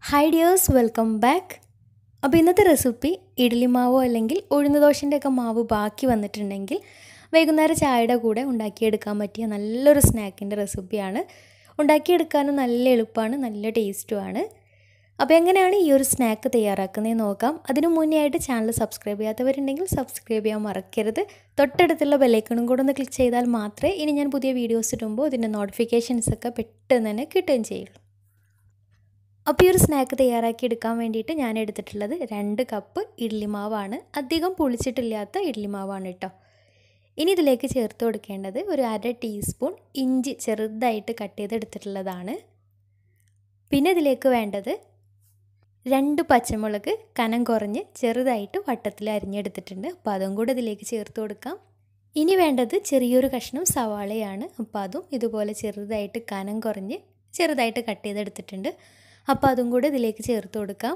hi dears welcome back അപ്പോൾ ഇന്നത്തെ recipe idli Mao അല്ലെങ്കിൽ ഉഴുന്ന് ദോശൻ്റെ ഒക്കെ മാവ് ബാക്കി വന്നിട്ടുണ്ടെങ്കിൽ വൈകുന്നേരം ചായയുടെ കൂടെ ഉണ്ടാക്കിയെടുക്കാൻ പറ്റിയ നല്ലൊരു സ്നാക്കിൻ്റെ റെസിപ്പിയാണ് ഉണ്ടാക്കിയെടുക്കാനും നല്ല എളുപ്പമാണ് നല്ല ടേസ്റ്റുമാണ് അപ്പോൾ എങ്ങനെയാണ് ഈ ഒരു സ്നാക്ക് തയ്യാറാക്കുന്നത് നോക്കാം അതിനു മുന്നേ ആയിട്ട് ചാനൽ സബ്സ്ക്രൈബ് ചെയ്യാത്തവരുണ്ടെങ്കിൽ സബ്സ്ക്രൈബ് ചെയ്യാൻ മറക്കരുത് തൊട്ടടുത്തുള്ള ബെല്ലൈക്കണും കൂടെ ഒന്ന് ക്ലിക്ക് ചെയ്താൽ മാത്രമേ ഇനി ഞാൻ പുതിയ വീഡിയോസ് ഇടുമ്പോൾ ഇതിൻ്റെ നോട്ടിഫിക്കേഷൻസ് ഒക്കെ പെട്ടെന്ന് തന്നെ കിട്ടുകയും ചെയ്യുള്ളൂ അപ്പോൾ ഈ ഒരു സ്നാക്ക് തയ്യാറാക്കി എടുക്കാൻ വേണ്ടിയിട്ട് ഞാൻ എടുത്തിട്ടുള്ളത് രണ്ട് കപ്പ് ഇഡ്ലി മാവാണ് അധികം പുളിച്ചിട്ടില്ലാത്ത ഇഡ്ലി മാവാണ് കേട്ടോ ഇനി ഇതിലേക്ക് ചേർത്ത് കൊടുക്കേണ്ടത് ഒരു അര ടീസ്പൂൺ ഇഞ്ചി ചെറുതായിട്ട് കട്ട് ചെയ്തെടുത്തിട്ടുള്ളതാണ് പിന്നെ ഇതിലേക്ക് വേണ്ടത് രണ്ട് പച്ചമുളക് കനം കുറഞ്ഞ് ചെറുതായിട്ട് വട്ടത്തിൽ അരിഞ്ഞെടുത്തിട്ടുണ്ട് അപ്പോൾ അതും കൂടെ ഇതിലേക്ക് ചേർത്ത് കൊടുക്കാം ഇനി വേണ്ടത് ചെറിയൊരു കഷ്ണം സവാളയാണ് അപ്പോൾ അതും ഇതുപോലെ ചെറുതായിട്ട് കനം കുറഞ്ഞ് ചെറുതായിട്ട് കട്ട് ചെയ്തെടുത്തിട്ടുണ്ട് അപ്പോൾ അതും കൂടെ ഇതിലേക്ക് ചേർത്ത് കൊടുക്കാം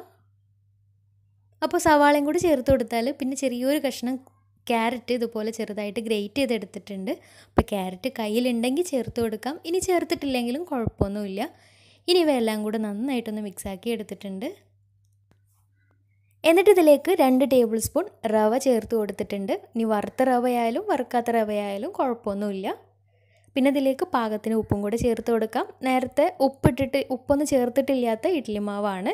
അപ്പോൾ സവാളയും കൂടി ചേർത്ത് കൊടുത്താൽ പിന്നെ ചെറിയൊരു കഷ്ണം ക്യാരറ്റ് ഇതുപോലെ ചെറുതായിട്ട് ഗ്രേറ്റ് ചെയ്തെടുത്തിട്ടുണ്ട് അപ്പോൾ ക്യാരറ്റ് കയ്യിലുണ്ടെങ്കിൽ ചേർത്ത് കൊടുക്കാം ഇനി ചേർത്തിട്ടില്ലെങ്കിലും കുഴപ്പമൊന്നുമില്ല ഇനി ഇവയെല്ലാം കൂടെ നന്നായിട്ടൊന്ന് മിക്സാക്കി എടുത്തിട്ടുണ്ട് എന്നിട്ട് ഇതിലേക്ക് രണ്ട് ടേബിൾ സ്പൂൺ റവ ചേർത്ത് കൊടുത്തിട്ടുണ്ട് ഇനി വറുത്ത റവയായാലും വറുക്കാത്ത റവയായാലും കുഴപ്പമൊന്നുമില്ല പിന്നെ ഇതിലേക്ക് പാകത്തിന് ഉപ്പും കൂടെ ചേർത്ത് കൊടുക്കാം നേരത്തെ ഉപ്പിട്ടിട്ട് ഉപ്പൊന്നും ചേർത്തിട്ടില്ലാത്ത ഇഡ്ഡലി മാവാണ്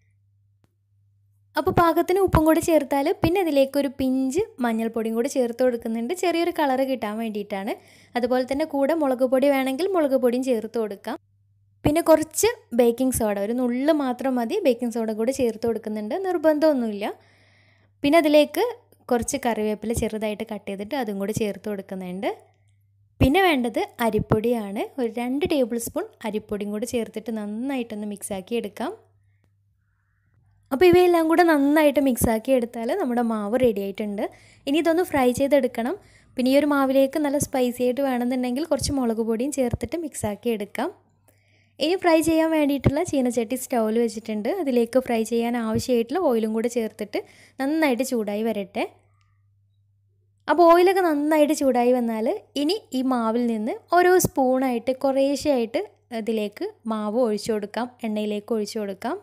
അപ്പോൾ പാകത്തിന് ഉപ്പും കൂടി ചേർത്താൽ പിന്നെ ഇതിലേക്ക് ഒരു പിഞ്ച് മഞ്ഞൾപ്പൊടിയും കൂടി ചേർത്ത് കൊടുക്കുന്നുണ്ട് ചെറിയൊരു കളറ് കിട്ടാൻ വേണ്ടിയിട്ടാണ് അതുപോലെ തന്നെ കൂടെ മുളക് പൊടി വേണമെങ്കിൽ മുളക് പൊടിയും ചേർത്ത് കൊടുക്കാം പിന്നെ കുറച്ച് ബേക്കിംഗ് സോഡ ഒരു നുള്ള് മാത്രം മതി ബേക്കിംഗ് സോഡ കൂടി ചേർത്ത് കൊടുക്കുന്നുണ്ട് നിർബന്ധമൊന്നുമില്ല പിന്നെ അതിലേക്ക് കുറച്ച് കറിവേപ്പില ചെറുതായിട്ട് കട്ട് ചെയ്തിട്ട് അതും കൂടി ചേർത്ത് കൊടുക്കുന്നുണ്ട് പിന്നെ വേണ്ടത് അരിപ്പൊടിയാണ് ഒരു രണ്ട് ടേബിൾ സ്പൂൺ അരിപ്പൊടിയും കൂടി ചേർത്തിട്ട് നന്നായിട്ടൊന്ന് മിക്സാക്കി എടുക്കാം അപ്പോൾ ഇവയെല്ലാം കൂടെ നന്നായിട്ട് മിക്സാക്കി എടുത്താൽ നമ്മുടെ മാവ് റെഡി ആയിട്ടുണ്ട് ഇനി ഇതൊന്ന് ഫ്രൈ ചെയ്തെടുക്കണം പിന്നെ ഈ ഒരു മാവിലേക്ക് നല്ല സ്പൈസി ആയിട്ട് വേണമെന്നുണ്ടെങ്കിൽ കുറച്ച് മുളക് പൊടിയും ചേർത്തിട്ട് മിക്സാക്കി എടുക്കാം ഇനി ഫ്രൈ ചെയ്യാൻ വേണ്ടിയിട്ടുള്ള ചീനച്ചട്ടി സ്റ്റൗവിൽ വെച്ചിട്ടുണ്ട് അതിലേക്ക് ഫ്രൈ ചെയ്യാൻ ആവശ്യമായിട്ടുള്ള ഓയിലും കൂടെ ചേർത്തിട്ട് നന്നായിട്ട് ചൂടായി വരട്ടെ അപ്പോൾ ഓയിലൊക്കെ നന്നായിട്ട് ചൂടായി വന്നാൽ ഇനി ഈ മാവിൽ നിന്ന് ഓരോ സ്പൂണായിട്ട് കുറേശ്ശെയായിട്ട് ഇതിലേക്ക് മാവ് ഒഴിച്ചു കൊടുക്കാം എണ്ണയിലേക്ക് ഒഴിച്ചു കൊടുക്കാം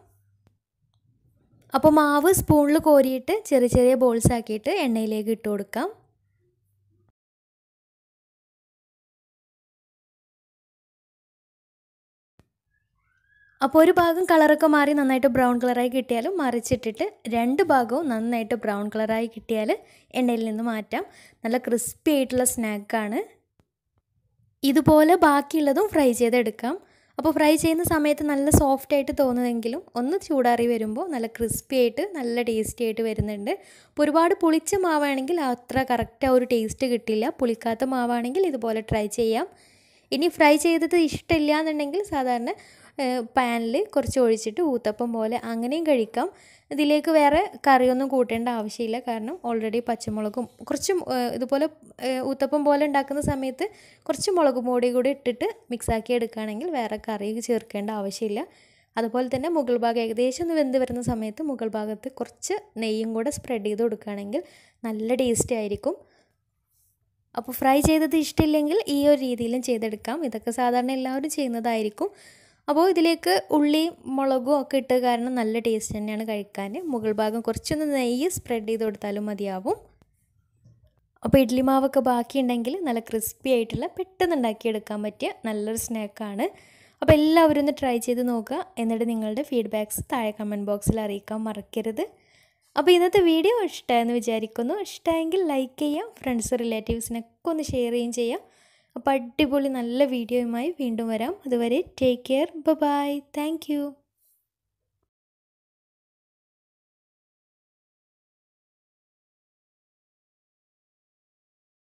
അപ്പോൾ മാവ് സ്പൂണിൽ കോരിയിട്ട് ചെറിയ ചെറിയ ബോൾസ് ആക്കിയിട്ട് എണ്ണയിലേക്ക് ഇട്ട് കൊടുക്കാം അപ്പോൾ ഒരു ഭാഗം കളറൊക്കെ മാറി നന്നായിട്ട് ബ്രൗൺ കളറായി കിട്ടിയാലും മറിച്ചിട്ടിട്ട് രണ്ട് ഭാഗവും നന്നായിട്ട് ബ്രൗൺ കളറായി കിട്ടിയാൽ എണ്ണയിൽ നിന്ന് മാറ്റാം നല്ല ക്രിസ്പി ആയിട്ടുള്ള സ്നാക്കാണ് ഇതുപോലെ ബാക്കിയുള്ളതും ഫ്രൈ ചെയ്തെടുക്കാം അപ്പോൾ ഫ്രൈ ചെയ്യുന്ന സമയത്ത് നല്ല സോഫ്റ്റ് ആയിട്ട് തോന്നുമെങ്കിലും ഒന്ന് ചൂടാറി വരുമ്പോൾ നല്ല ക്രിസ്പി ആയിട്ട് നല്ല ടേസ്റ്റി ആയിട്ട് വരുന്നുണ്ട് അപ്പോൾ ഒരുപാട് പുളിച്ച മാവാണെങ്കിൽ അത്ര കറക്റ്റ് ആ ഒരു ടേസ്റ്റ് കിട്ടില്ല പുളിക്കാത്ത മാവാണെങ്കിൽ ഇതുപോലെ ട്രൈ ചെയ്യാം ഇനി ഫ്രൈ ചെയ്തത് ഇഷ്ടമില്ല എന്നുണ്ടെങ്കിൽ സാധാരണ പാനിൽ കുറച്ച് ഒഴിച്ചിട്ട് ഊത്തപ്പം പോലെ അങ്ങനെയും കഴിക്കാം ഇതിലേക്ക് വേറെ കറിയൊന്നും കൂട്ടേണ്ട ആവശ്യമില്ല കാരണം ഓൾറെഡി പച്ചമുളകും കുറച്ച് ഇതുപോലെ ഊത്തപ്പം പോലെ ഉണ്ടാക്കുന്ന സമയത്ത് കുറച്ച് മുളക് പൊടി കൂടി ഇട്ടിട്ട് മിക്സാക്കി എടുക്കുകയാണെങ്കിൽ വേറെ കറി ചേർക്കേണ്ട ആവശ്യമില്ല അതുപോലെ തന്നെ മുകൾ ഭാഗം ഏകദേശം ഒന്ന് വെന്ത് വരുന്ന സമയത്ത് മുകൾ ഭാഗത്ത് കുറച്ച് നെയ്യും കൂടെ സ്പ്രെഡ് ചെയ്ത് കൊടുക്കുകയാണെങ്കിൽ നല്ല ടേസ്റ്റ് ആയിരിക്കും അപ്പോൾ ഫ്രൈ ചെയ്തത് ഇഷ്ടമില്ലെങ്കിൽ ഈ ഒരു രീതിയിലും ചെയ്തെടുക്കാം ഇതൊക്കെ സാധാരണ എല്ലാവരും ചെയ്യുന്നതായിരിക്കും അപ്പോൾ ഇതിലേക്ക് ഉള്ളി മുളകും ഒക്കെ ഇട്ട് കാരണം നല്ല ടേസ്റ്റ് തന്നെയാണ് കഴിക്കാൻ മുകൾ ഭാഗം കുറച്ചൊന്ന് നെയ്യ് സ്പ്രെഡ് ചെയ്ത് കൊടുത്താലും മതിയാവും അപ്പോൾ ഇഡ്ലി മാവൊക്കെ ബാക്കിയുണ്ടെങ്കിൽ നല്ല ക്രിസ്പി ആയിട്ടുള്ള പെട്ടെന്ന് ഉണ്ടാക്കിയെടുക്കാൻ പറ്റിയ നല്ലൊരു സ്നാക്കാണ് അപ്പോൾ എല്ലാവരും ഒന്ന് ട്രൈ ചെയ്ത് നോക്കുക എന്നിട്ട് നിങ്ങളുടെ ഫീഡ്ബാക്ക്സ് താഴെ കമൻറ്റ് ബോക്സിൽ അറിയിക്കാൻ മറക്കരുത് അപ്പോൾ ഇന്നത്തെ വീഡിയോ ഇഷ്ടമായെന്ന് വിചാരിക്കുന്നു ഇഷ്ടമായെങ്കിൽ ലൈക്ക് ചെയ്യാം ഫ്രണ്ട്സ് റിലേറ്റീവ്സിനൊക്കെ ഒന്ന് ഷെയർ ചെയ്യുകയും ചെയ്യാം അപ്പോൾ അടിപൊളി നല്ല വീഡിയോയുമായി വീണ്ടും വരാം അതുവരെ ടേക്ക് കെയർ ബൈ താങ്ക്